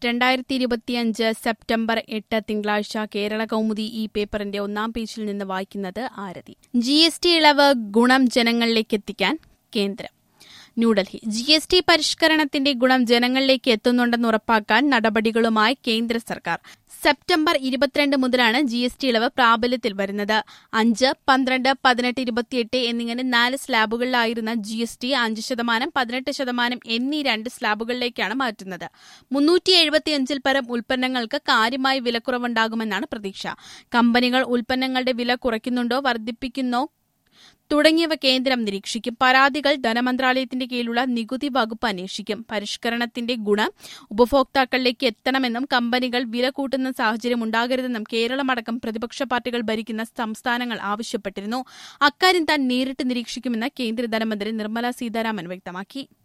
രണ്ടായിരത്തി ഇരുപത്തിയഞ്ച് സെപ്റ്റംബർ എട്ട് തിങ്കളാഴ്ച കേരള കൗമുദി ഈ പേപ്പറിന്റെ ഒന്നാം പേജിൽ നിന്ന് വായിക്കുന്നത് ആരതി ജി എസ് ടി ഇളവ് ഗുണം ജനങ്ങളിലേക്ക് എത്തിക്കാൻ കേന്ദ്രം ന്യൂഡൽഹി ജി എസ് ടി പരിഷ്കരണത്തിന്റെ ഗുണം ജനങ്ങളിലേക്ക് എത്തുന്നുണ്ടെന്ന് ഉറപ്പാക്കാൻ നടപടികളുമായി കേന്ദ്ര സർക്കാർ സെപ്റ്റംബർ ഇരുപത്തിരണ്ട് മുതലാണ് ജി എസ് ടി ഇളവ് പ്രാബല്യത്തിൽ വരുന്നത് അഞ്ച് പന്ത്രണ്ട് പതിനെട്ട് ഇരുപത്തിയെട്ട് എന്നിങ്ങനെ നാല് സ്ലാബുകളിലായിരുന്ന ജി എസ് ടി അഞ്ച് ശതമാനം പതിനെട്ട് ശതമാനം എന്നീ രണ്ട് സ്ലാബുകളിലേക്കാണ് മാറ്റുന്നത് മുന്നൂറ്റി എഴുപത്തിയഞ്ചിൽ പരം ഉൽപ്പന്നങ്ങൾക്ക് കാര്യമായ വിലക്കുറവുണ്ടാകുമെന്നാണ് പ്രതീക്ഷ കമ്പനികൾ ഉൽപ്പന്നങ്ങളുടെ വില കുറയ്ക്കുന്നുണ്ടോ വർദ്ധിപ്പിക്കുന്നോ തുടങ്ങിയവ കേന്ദ്രം നിരീക്ഷിക്കും പരാതികൾ ധനമന്ത്രാലയത്തിന്റെ കീഴിലുള്ള നികുതി വകുപ്പ് അന്വേഷിക്കും പരിഷ്കരണത്തിന്റെ ഗുണം ഉപഭോക്താക്കളിലേക്ക് എത്തണമെന്നും കമ്പനികൾ വില കൂട്ടുന്ന സാഹചര്യം ഉണ്ടാകരുതെന്നും കേരളമടക്കം പ്രതിപക്ഷ പാർട്ടികൾ ഭരിക്കുന്ന സംസ്ഥാനങ്ങൾ ആവശ്യപ്പെട്ടിരുന്നു അക്കാര്യം താൻ നേരിട്ട് നിരീക്ഷിക്കുമെന്ന് കേന്ദ്ര ധനമന്ത്രി നിർമ്മല സീതാരാമൻ വ്യക്തമാക്കി